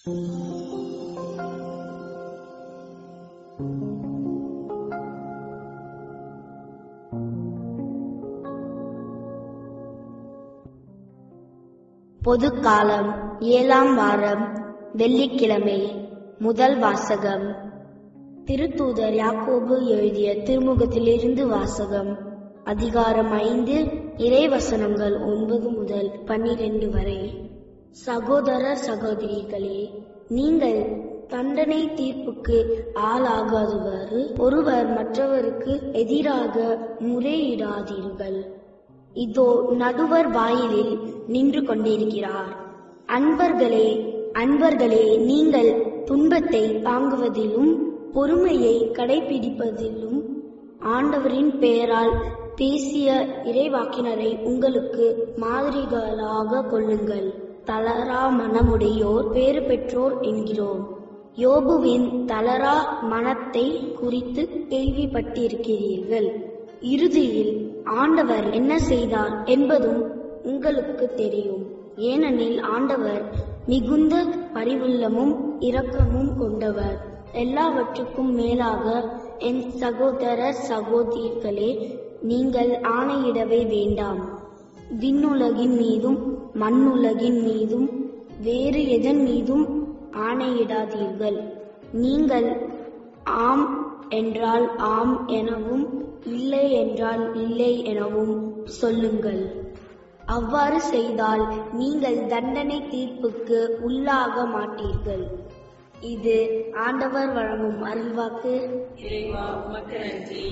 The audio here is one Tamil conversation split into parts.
பொதுக்காலம் ஏழாம் வாரம் வெள்ளிக்கிழமை முதல் வாசகம் திருத்தூதர் யாக்கோபு எழுதிய திருமுகத்திலிருந்து வாசகம் அதிகாரம் ஐந்து இறைவசனங்கள் ஒன்பது முதல் பன்னிரண்டு வரை சகோதர சகோதரிகளே நீங்கள் தண்டனை தீர்ப்புக்கு ஆளாகாதவர் ஒருவர் மற்றவருக்கு எதிராக முறையிடாதீர்கள் இதோ நடுவர் வாயிலில் நின்று கொண்டிருக்கிறார் அன்பர்களே அன்பர்களே நீங்கள் துன்பத்தை தாங்குவதிலும் பொறுமையை கடைபிடிப்பதிலும் ஆண்டவரின் பெயரால் பேசிய இறைவாக்கினரை உங்களுக்கு மாதிரிகளாக கொள்ளுங்கள் தளரா மனமுடையோர் பேறு பெற்றோர் என்கிறோம் யோபுவின் தளரா மனத்தை குறித்து கேள்விப்பட்டிருக்கிறீர்கள் இறுதியில் ஆண்டவர் என்ன செய்தார் என்பதும் உங்களுக்கு தெரியும் ஏனெனில் ஆண்டவர் மிகுந்த பரிவுள்ளமும் இரக்கமும் கொண்டவர் எல்லாவற்றுக்கும் மேலாக என் சகோதர சகோதரிகளே நீங்கள் ஆணையிடவே வேண்டாம் விண்ணுலகின் மீதும் மண்ணுலகின் மீதும் வேறு எதன் மீதும் ஆணையிடாதீர்கள் நீங்கள் ஆம் என்றால் ஆம் எனவும் இல்லை என்றால் இல்லை எனவும் சொல்லுங்கள் அவ்வாறு செய்தால் நீங்கள் தண்டனை தீர்ப்புக்கு உள்ளாக மாட்டீர்கள் இது ஆண்டவர் வழங்கும் அருள்வாக்கு இறைவா உமக்கு நன்றி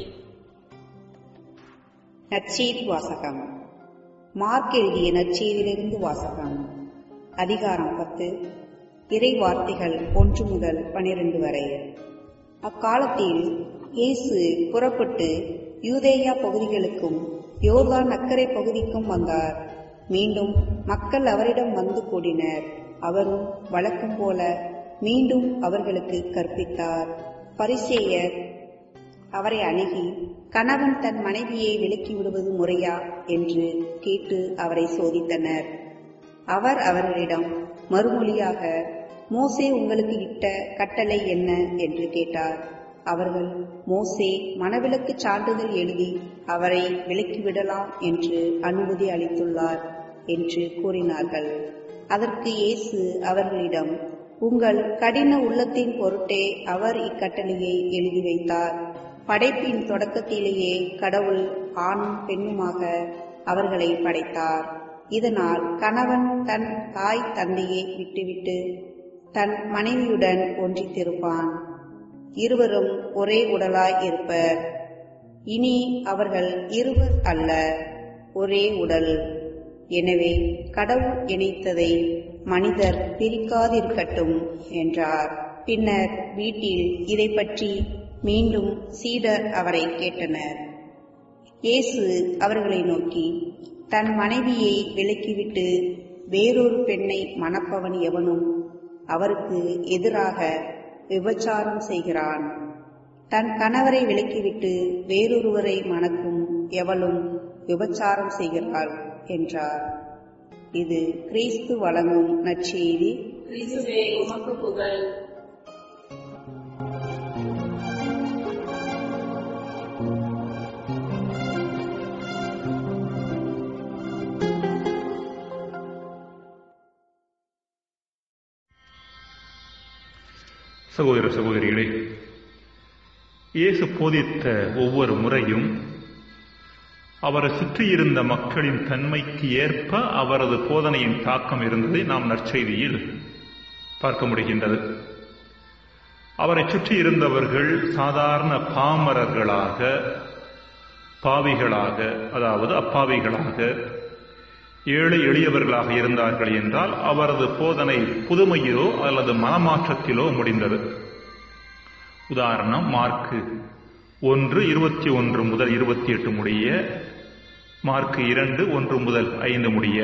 நற்செய்தி வாசகம் மார்க் எழுதிய நற்செய்தியிலிருந்து வாசகம் அதிகாரம் பத்து இறை வார்த்தைகள் ஒன்று முதல் பனிரெண்டு வரை அக்காலத்தில் இயேசு புறப்பட்டு யூதேயா பகுதிகளுக்கும் யோர்தான் அக்கரை பகுதிக்கும் வந்தார் மீண்டும் மக்கள் அவரிடம் வந்து கூடினர் அவரும் வழக்கம் போல மீண்டும் அவர்களுக்கு கற்பித்தார் பரிசேயர் அவரை அணுகி கணவன் தன் மனைவியை விலக்கி விடுவது முறையா என்று கேட்டு அவரை சோதித்தனர் அவர் அவர்களிடம் மறுமொழியாக மோசே உங்களுக்கு இட்ட கட்டளை என்ன என்று கேட்டார் அவர்கள் மோசே மனவிலக்கு சான்றிதழ் எழுதி அவரை விலக்கிவிடலாம் என்று அனுமதி அளித்துள்ளார் என்று கூறினார்கள் அதற்கு இயேசு அவர்களிடம் உங்கள் கடின உள்ளத்தின் பொருட்டே அவர் இக்கட்டளையை எழுதி வைத்தார் படைப்பின் தொடக்கத்திலேயே கடவுள் ஆணும் பெண்ணுமாக அவர்களை படைத்தார் இதனால் கணவன் தன் தாய் தந்தையை விட்டுவிட்டு தன் மனைவியுடன் ஒன்றித்திருப்பான் இருவரும் ஒரே உடலாய் இருப்பர் இனி அவர்கள் இருவர் அல்ல ஒரே உடல் எனவே கடவுள் இணைத்ததை மனிதர் பிரிக்காதிருக்கட்டும் என்றார் பின்னர் வீட்டில் இதை பற்றி மீண்டும் சீடர் அவரை கேட்டனர் இயேசு அவர்களை நோக்கி தன் மனைவியை விலக்கிவிட்டு வேறொரு பெண்ணை மணப்பவன் எவனும் அவருக்கு எதிராக விபச்சாரம் செய்கிறான் தன் கணவரை விலக்கிவிட்டு வேறொருவரை மணக்கும் எவளும் விபச்சாரம் செய்கிறாள் என்றார் இது கிறிஸ்து வழங்கும் நற்செய்தி கிறிஸ்துவே உமக்கு புகழ் சகோதர சகோதரிகளே இயேசு போதித்த ஒவ்வொரு முறையும் அவரை சுற்றியிருந்த மக்களின் தன்மைக்கு ஏற்ப அவரது போதனையின் தாக்கம் இருந்ததை நாம் நற்செய்தியில் பார்க்க முடிகின்றது அவரை சுற்றி இருந்தவர்கள் சாதாரண பாமரர்களாக பாவிகளாக அதாவது அப்பாவிகளாக ஏழை எளியவர்களாக இருந்தார்கள் என்றால் அவரது போதனை புதுமையிலோ அல்லது மனமாற்றத்திலோ முடிந்தது உதாரணம் மார்க்கு ஒன்று இருபத்தி ஒன்று முதல் இருபத்தி எட்டு முடிய மார்க்கு இரண்டு ஒன்று முதல் ஐந்து முடிய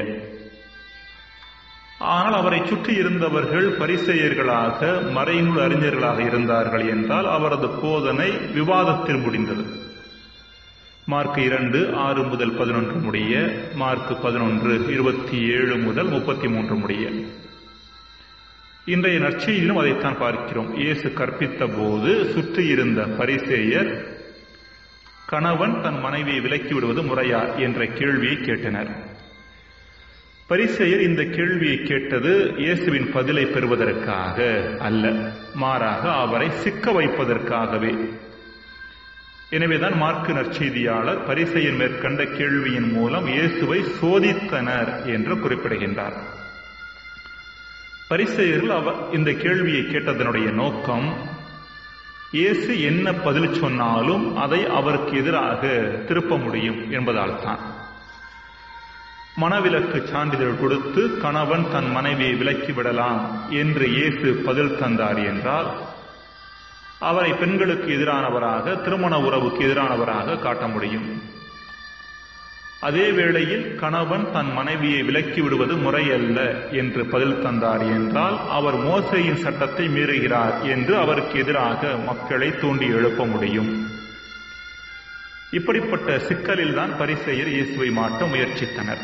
ஆனால் அவரை சுற்றி இருந்தவர்கள் பரிசெயர்களாக மறைநூல் அறிஞர்களாக இருந்தார்கள் என்றால் அவரது போதனை விவாதத்தில் முடிந்தது மார்க் இரண்டு ஆறு முதல் பதினொன்று முடிய மார்க் பதினொன்று இருபத்தி ஏழு முதல் முப்பத்தி மூன்று முடிய இன்றைய நற்செய்தியிலும் அதைத்தான் பார்க்கிறோம் இயேசு கற்பித்த போது சுற்றியிருந்த பரிசேயர் கணவன் தன் மனைவியை விலக்கி விடுவது முறையா என்ற கேள்வியை கேட்டனர் பரிசெயர் இந்த கேள்வியை கேட்டது இயேசுவின் பதிலை பெறுவதற்காக அல்ல மாறாக அவரை சிக்க வைப்பதற்காகவே எனவேதான் மார்க்கு நற்செய்தியாளர் பரிசெயர் மேற்கண்ட கேள்வியின் மூலம் இயேசுவை சோதித்தனர் என்று குறிப்பிடுகின்றார் பரிசெயர்கள் அவர் இந்த கேள்வியை கேட்டதனுடைய நோக்கம் இயேசு என்ன பதில் சொன்னாலும் அதை அவருக்கு எதிராக திருப்ப முடியும் என்பதால் தான் மனவிலக்கு சான்றிதழ் கொடுத்து கணவன் தன் மனைவியை விலக்கி விடலாம் என்று இயேசு பதில் தந்தார் என்றால் அவரை பெண்களுக்கு எதிரானவராக திருமண உறவுக்கு எதிரானவராக காட்ட முடியும் அதே வேளையில் கணவன் தன் மனைவியை விலக்கி விடுவது முறையல்ல என்று பதில் தந்தார் என்றால் அவர் மோசையின் சட்டத்தை மீறுகிறார் என்று அவருக்கு எதிராக மக்களை தூண்டி எழுப்ப முடியும் இப்படிப்பட்ட சிக்கலில் தான் பரிசெயர் இயேசுவை மாட்ட முயற்சித்தனர்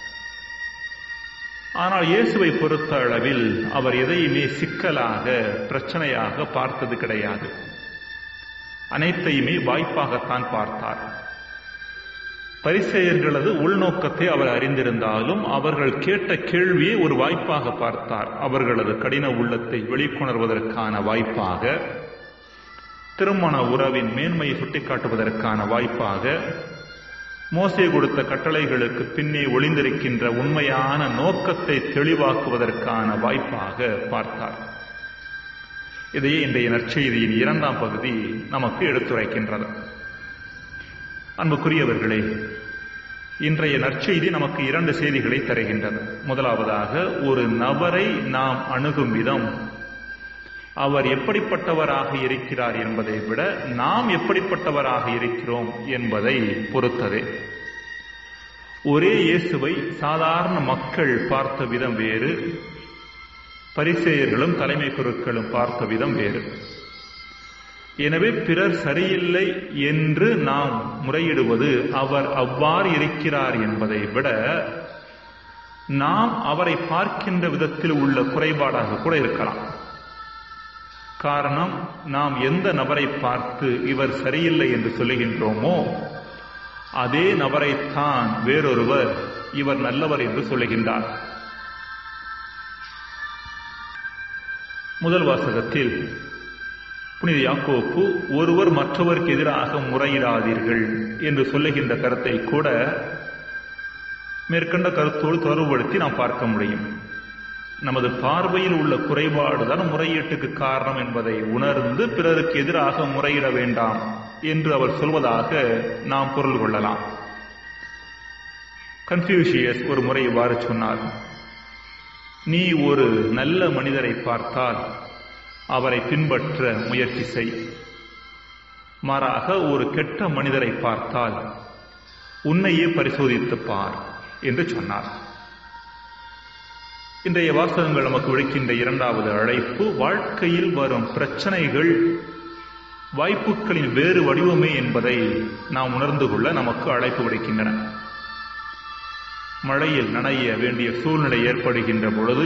ஆனால் இயேசுவை பொறுத்த அளவில் அவர் எதையுமே சிக்கலாக பிரச்சனையாக பார்த்தது கிடையாது அனைத்தையுமே வாய்ப்பாகத்தான் பார்த்தார் பரிசெயர்களது உள்நோக்கத்தை அவர் அறிந்திருந்தாலும் அவர்கள் கேட்ட கேள்வியை ஒரு வாய்ப்பாக பார்த்தார் அவர்களது கடின உள்ளத்தை வெளிக்கொணர்வதற்கான வாய்ப்பாக திருமண உறவின் மேன்மையை சுட்டிக்காட்டுவதற்கான வாய்ப்பாக மோசே கொடுத்த கட்டளைகளுக்கு பின்னே ஒளிந்திருக்கின்ற உண்மையான நோக்கத்தை தெளிவாக்குவதற்கான வாய்ப்பாக பார்த்தார் இதையே இன்றைய நற்செய்தியின் இரண்டாம் பகுதி நமக்கு எடுத்துரைக்கின்றது அன்புக்குரியவர்களே இன்றைய நற்செய்தி நமக்கு இரண்டு செய்திகளை தருகின்றது முதலாவதாக ஒரு நபரை நாம் அணுகும் விதம் அவர் எப்படிப்பட்டவராக இருக்கிறார் என்பதை விட நாம் எப்படிப்பட்டவராக இருக்கிறோம் என்பதை பொறுத்ததே ஒரே இயேசுவை சாதாரண மக்கள் பார்த்த விதம் வேறு பரிசேயர்களும் தலைமை குருக்களும் பார்த்த விதம் வேறு எனவே பிறர் சரியில்லை என்று நாம் முறையிடுவது அவர் அவ்வாறு இருக்கிறார் என்பதை விட நாம் அவரை பார்க்கின்ற விதத்தில் உள்ள குறைபாடாக கூட இருக்கலாம் காரணம் நாம் எந்த நபரை பார்த்து இவர் சரியில்லை என்று சொல்லுகின்றோமோ அதே நபரைத்தான் வேறொருவர் இவர் நல்லவர் என்று சொல்லுகின்றார் முதல் வாசகத்தில் புனித யாக்கோப்பு ஒருவர் மற்றவருக்கு எதிராக முறையிடாதீர்கள் என்று சொல்லுகின்ற கருத்தை கூட மேற்கண்ட கருத்தோடு தொடர்புபடுத்தி நாம் பார்க்க முடியும் நமது பார்வையில் உள்ள குறைபாடுதான் முறையீட்டுக்கு காரணம் என்பதை உணர்ந்து பிறருக்கு எதிராக முறையிட வேண்டாம் என்று அவர் சொல்வதாக நாம் பொருள் கொள்ளலாம் கன்ஃபியூஷியஸ் ஒரு முறை இவ்வாறு சொன்னார் நீ ஒரு நல்ல மனிதரை பார்த்தால் அவரை பின்பற்ற முயற்சி செய் மாறாக ஒரு கெட்ட மனிதரை பார்த்தால் உன்னையே பரிசோதித்து பார் என்று சொன்னார் இன்றைய வாசகங்கள் நமக்கு விடுக்கின்ற இரண்டாவது அழைப்பு வாழ்க்கையில் வரும் பிரச்சனைகள் வாய்ப்புகளின் வேறு வடிவமே என்பதை நாம் உணர்ந்து கொள்ள நமக்கு அழைப்பு விடுக்கின்றன மழையில் நனைய வேண்டிய சூழ்நிலை ஏற்படுகின்ற பொழுது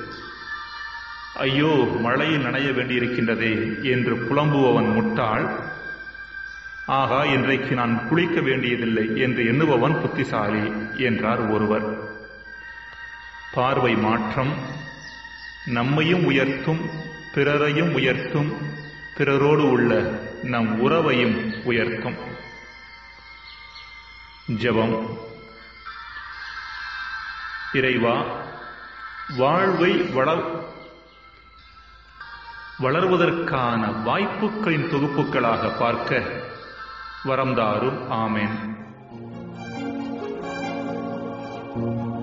ஐயோ மழையில் நனைய வேண்டியிருக்கின்றதே என்று புலம்புபவன் முட்டாள் ஆகா இன்றைக்கு நான் குளிக்க வேண்டியதில்லை என்று எண்ணுபவன் புத்திசாலி என்றார் ஒருவர் பார்வை மாற்றம் நம்மையும் உயர்த்தும் பிறரையும் உயர்த்தும் பிறரோடு உள்ள நம் உறவையும் உயர்த்தும் ஜெபம் இறைவா வாழ்வை வள வளர்வதற்கான வாய்ப்புகளின் தொகுப்புகளாக பார்க்க வரம்தாரும் ஆமேன்